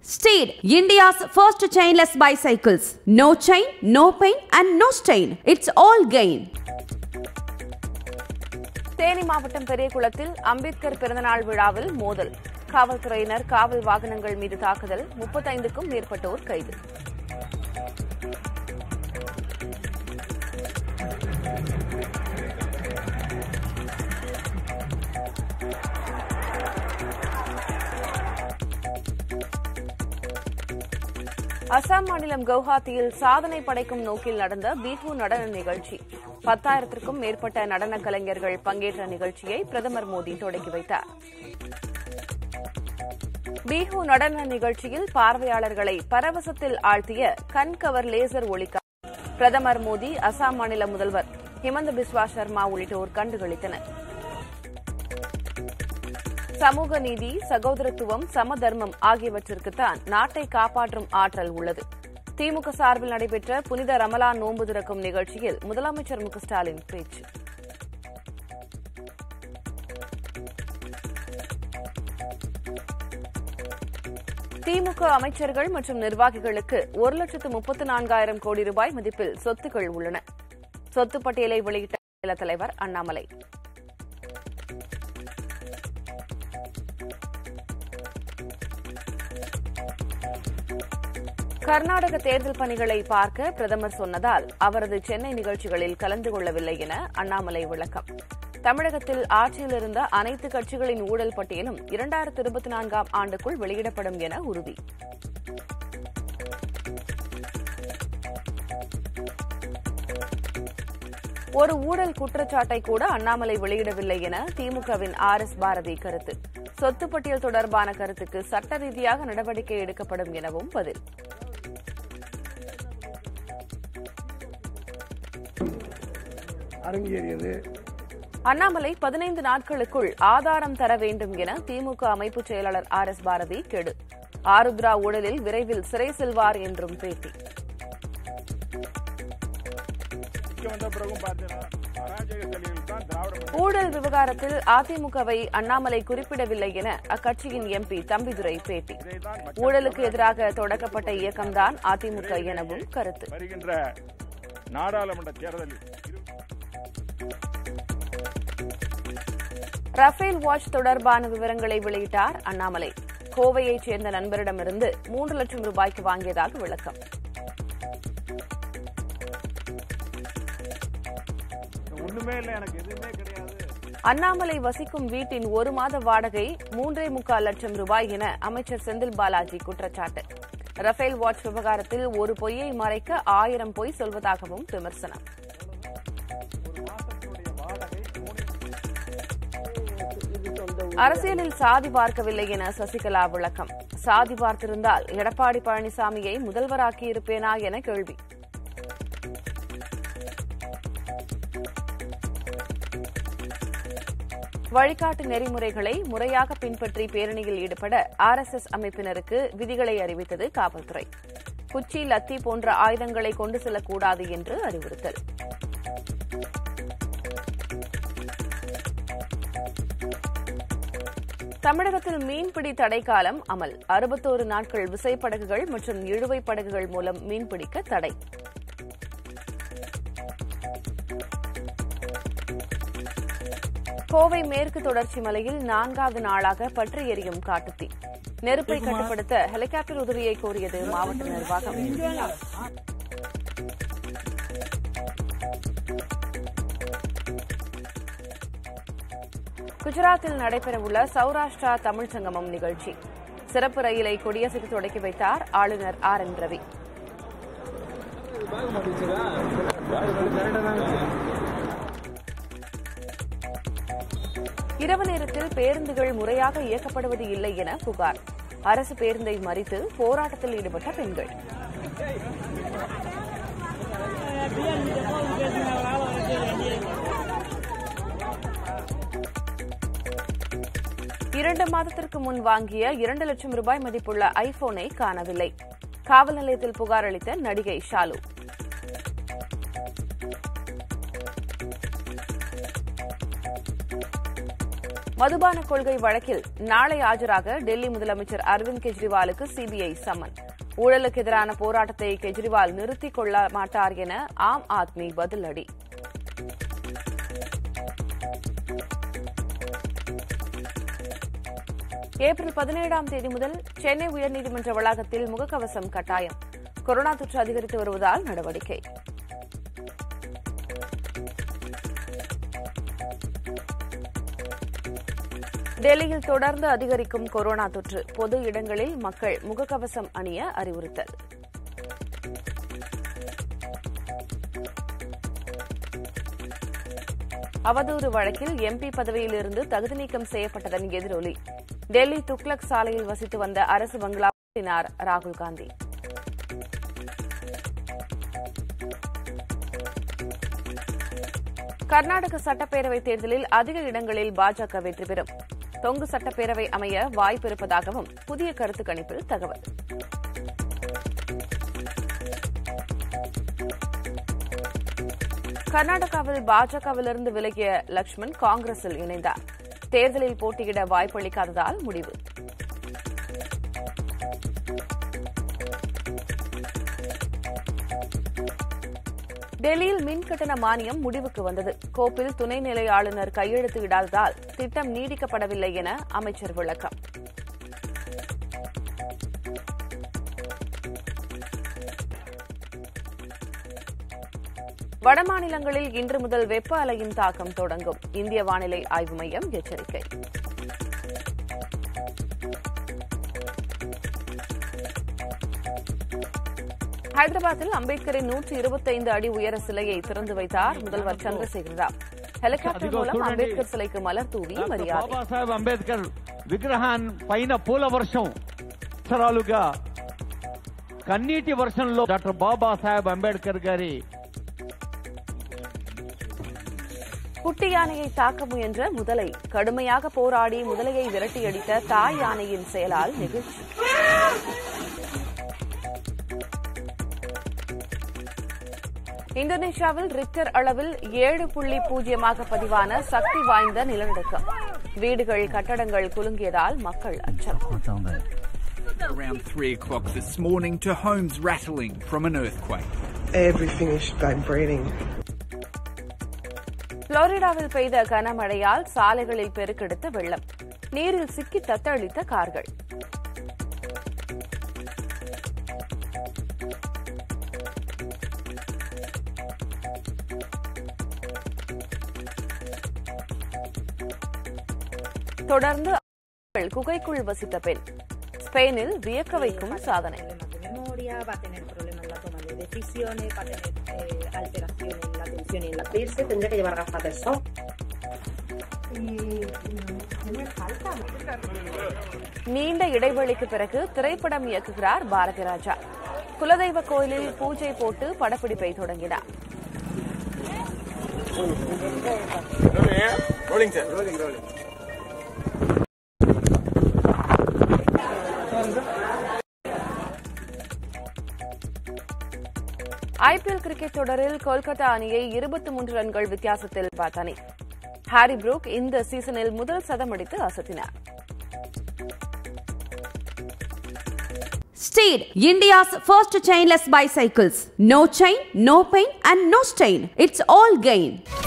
Steed, India's first chainless bicycles. No chain, no pain, and no stain. It's all gain. Theni மாவட்டம் பெரியகுளத்தில் அம்பேத்கர் பிறந்தநாள் விழாவில் மோதல் காவல்துறையினர் காவல் வாகனங்கள் மீது தாக்குதல் முப்பத்தைந்துக்கும் மேற்பட்டோர் கைது அசாம் மாநிலம் கவுஹாத்தியில் சாதனை படைக்கும் நோக்கில் நடந்த பிஹு நடன நிகழ்ச்சி பத்தாயிரத்திற்கும் மேற்பட்ட நடன கலைஞர்கள் பங்கேற்ற நிகழ்ச்சியை பிரதமர் மோடி தொடங்கி வைத்தார் பிஹு நடன நிகழ்ச்சியில் பார்வையாளர்களை பரவசத்தில் ஆழ்த்திய கண்கவர் லேசர் ஒளிக்கா பிரதமர் மோடி அசாம் மாநில முதல்வர் ஹிமந்த பிஸ்வா சர்மா உள்ளிட்டோர் கண்டுகளித்தனர் சமூக நீதி சகோதரத்துவம் சமதர்மம் ஆகியவற்றிற்குத்தான் நாட்டை காப்பாற்றும் ஆற்றல் உள்ளது திமுக சார்பில் நடைபெற்ற புனித ரமலான் நோன்பு திறக்கும் நிகழ்ச்சியில் முதலமைச்சர் மு க ஸ்டாலின் பேச்சு திமுக அமைச்சர்கள் மற்றும் நிர்வாகிகளுக்கு ஒரு லட்சத்து முப்பத்து நான்காயிரம் கோடி ரூபாய் மதிப்பில் சொத்துக்கள் உள்ளன சொத்து பட்டியலை வெளியிட்ட தலைவர் அண்ணாமலை கர்நாடக தேர்தல் பணிகளை பார்க்க பிரதமர் சொன்னதால் அவரது சென்னை நிகழ்ச்சிகளில் கலந்து கொள்ளவில்லை என அண்ணாமலை விளக்கம் தமிழகத்தில் ஆட்சியில் இருந்த அனைத்து கட்சிகளின் ஊழல் பட்டியலும் இரண்டாயிரத்து இருபத்தி நான்காம் ஆண்டுக்குள் வெளியிடப்படும் என உறுதி ஒரு ஊழல் குற்றச்சாட்டை கூட அண்ணாமலை வெளியிடவில்லை என திமுகவின் ஆர் எஸ் பாரதி கருத்து சொத்து பட்டியல் தொடர்பான கருத்துக்கு சட்ட ரீதியாக நடவடிக்கை எடுக்கப்படும் எனவும் பதில் அரங்கேறியது அண்ணாமலை பதினைந்து நாட்களுக்குள் ஆதாரம் தர வேண்டும் என திமுக அமைப்பு செயலாளர் ஆர் எஸ் பாரதி கெடு ஆருத்ரா ஊழலில் விரைவில் சிறை செல்வார் என்றும் பேட்டி இங்க வந்த பிறகும் பார்த்தீங்கன்னா அராஜக செயல்கள் தான் திராவிட முன்னேற்ற ஊழல் விவகாரத்தில் அதிமுகவை அண்ணாமலை குறிப்பிடவில்லை என அக்கட்சியின் எம்பி தம்பிதுரை பேட்டி இதைதான் மற்ற ஊழலுக்கு எதிராக தொடக்கப்பட்ட இயக்கம்தான் அதிமுக எனவும் கருத்து வருகின்ற நாடாளுமன்ற தேர்தலில் இரு- ரஃபேல் வாட்ச் தொடர்பான விவரங்களை வெளியிட்டார் அண்ணாமலை கோவையைச் சேர்ந்த நண்பரிடமிருந்து மூன்று லட்சம் ரூபாய்க்கு வாங்கியதாக விளக்கம் ஒண்ணுமே இல்லை எனக்கு எதுவுமே கிடையாது அண்ணாமலை வசிக்கும் வீட்டின் ஒரு மாத வாடகை மூன்றே முக்கால் லட்சம் ரூபாய் என அமைச்சர் செந்தில் பாலாஜி குற்றச்சாட்டு ரஃபேல் வாட்ச் விவகாரத்தில் ஒரு பொய்யை மறைக்க ஆயிரம் பொய் சொல்வதாகவும் விமர்சனம் ஒரு மாசத்தினுடைய வாடகை மூணு அரசியலில் சாதி பார்க்கவில்லை என சசிகலா விளக்கம் சாதி பார்த்திருந்தால் எடப்பாடி பழனிசாமியை முதல்வராக்கி இருப்பேனா என கேள்வி வழிகாட்டு நெறிமுறைகளை முறையாக பின்பற்றி பேரணியில் ஈடுபட ஆர்எஸ்எஸ் அமைப்பினருக்கு விதிகளை அறிவித்தது காவல்துறை குச்சி லத்தி போன்ற ஆயுதங்களை கொண்டு செல்லக்கூடாது என்று அறிவுறுத்தல் தமிழகத்தில் மீன்பிடி தடைக்காலம் அமல் அறுபத்தோரு நாட்கள் விசைப்படகுகள் மற்றும் இழுவை படகுகள் மூலம் மீன்பிடிக்க தடை கோவை மேற்கு தொடர்ச்சி மலையில் நான்காவது நாளாக பற்றி எரியும் காட்டுத்தீ நெருப்பை கட்டுப்படுத்த ஹெலிகாப்டர் உதவியை கோரியது மாவட்ட நிர்வாகம் குஜராத்தில் நடைபெறவுள்ள சௌராஷ்டிரா தமிழ் சங்கமம் நிகழ்ச்சி சிறப்பு ரயிலை கொடியசைத்து தொடக்கி வைத்தார் ஆளுநர் ஆர் என் ரவி இரவு நேரத்தில் பேருந்துகள் முறையாக இயக்கப்படுவது இல்லை என புகார் அரசு பேருந்தை மறித்து போராட்டத்தில் ஈடுபட்ட பெண்கள் இரண்டு மாதத்திற்கு முன் வாங்கிய இரண்டு லட்சம் ரூபாய் மதிப்புள்ள ஐபோனை காணவில்லை காவல் நிலையத்தில் புகார் அளித்த நடிகை ஷாலு மதுபான கொள்கை வழக்கில் நாளை ஆஜராக டெல்லி முதலமைச்சர் அரவிந்த் கெஜ்ரிவாலுக்கு சிபிஐ சம்மன் ஊழலுக்கு எதிரான போராட்டத்தை கெஜ்ரிவால் நிறுத்திக் கொள்ள மாட்டார் என ஆம் ஆத்மி பதிலடி ஏப்ரல் பதினேழாம் தேதி முதல் சென்னை உயர்நீதிமன்ற வளாகத்தில் முகக்கவசம் கட்டாயம் கொரோனா தொற்று அதிகரித்து வருவதால் நடவடிக்கை டெல்லியில் தொடர்ந்து அதிகரிக்கும் கொரோனா தொற்று பொது இடங்களில் மக்கள் முகக்கவசம் அணிய அறிவுறுத்தல் அவதூறு வழக்கில் எம்பி பதவியிலிருந்து தகுதி நீக்கம் செய்யப்பட்டதன் எதிரொலி டெல்லி துக்ளக் சாலையில் வசித்து வந்த அரசு பங்களா ராகுல் காந்தி கர்நாடக சட்டப்பேரவை தேர்தலில் அதிக இடங்களில் பாஜக வெற்றி பெறும் தொங்கு சட்டப்பேரவை அமைய வாய்ப்பு இருப்பதாகவும் புதிய கருத்து கணிப்பில் தகவல் கர்நாடகாவில் பாஜகவிலிருந்து விலகிய லக்ஷ்மண் காங்கிரஸில் இணைந்தார் தேர்தலில் போட்டியிட வாய்ப்பளிக்காததால் முடிவு டெல்லியில் மின் கட்டண மானியம் முடிவுக்கு வந்தது கோப்பில் துணைநிலை ஆளுநர் கையெழுத்து இடாததால் திட்டம் நீடிக்கப்படவில்லை என அமைச்சர் விளக்கம் வடமாநிலங்களில் இன்று முதல் வெப்ப அலையின் தாக்கம் தொடங்கும் இந்திய வானிலை ஆய்வு மையம் எச்சரிக்கை ஹைதராபாத்தில் அம்பேத்கரின் நூற்றி இருபத்தைந்து அடி உயர சிலையை திறந்து வைத்தார் முதல்வர் சந்திரசேகர ராவ் హెలికాప్టర్ మూలం అంబేద్కర్ శిలైకి మలర్ తూవి మర్యాద బాబాసాహెబ్ అంబేద్కర్ విగ్రహాన్ పైన పూల వర్షం అక్షరాలుగా కన్నీటి వర్షంలో డాక్టర్ బాబాసాహెబ్ అంబేద్కర్ గారి குட்டி யானையை தாக்க முயன்ற முதலை கடுமையாக போராடி முதலையை விரட்டியடித்த தாய் யானையின் செயலால் நெகிழ்ச்சி இந்தோனேஷியாவில் ரிக்டர் அளவில் ஏழு புள்ளி பூஜ்ஜியமாக பதிவான சக்தி வாய்ந்த நிலநடுக்கம் வீடுகள் கட்டடங்கள் குலுங்கியதால் மக்கள் அச்சம் Around 3 o'clock this morning to homes rattling from an earthquake. Everything is vibrating. புளோரிடாவில் பெய்த கனமழையால் சாலைகளில் பெருக்கெடுத்த வெள்ளம் நீரில் சிக்கி தத்தளித்த கார்கள் தொடர்ந்து குகைக்குள் வசித்த பெண் ஸ்பெயினில் வியக்க வைக்கும் சாதனை de memoria, va a tener problemas en la toma de decisiones, va a tener eh, alteraciones en la atención y en la irse tendría que llevar gafas de sol. நீண்ட இடைவெளிக்கு பிறகு திரைப்படம் இயக்குகிறார் பாரதி ராஜா குலதெய்வ கோயிலில் பூஜை போட்டு படப்பிடிப்பை தொடங்கினார் rolling sir rolling rolling IPL cricket தொடரில் கொல்கத்தா அணியை இருபத்தி மூன்று ரன்கள் வித்தியாசத்தில் பார்த்த அணி ஹாரி புரூக் இந்த சீசனில் முதல் சதம் அடித்து அசத்தினார் Steed, India's first chainless bicycles. No chain, no pain, and no stain. It's all gain.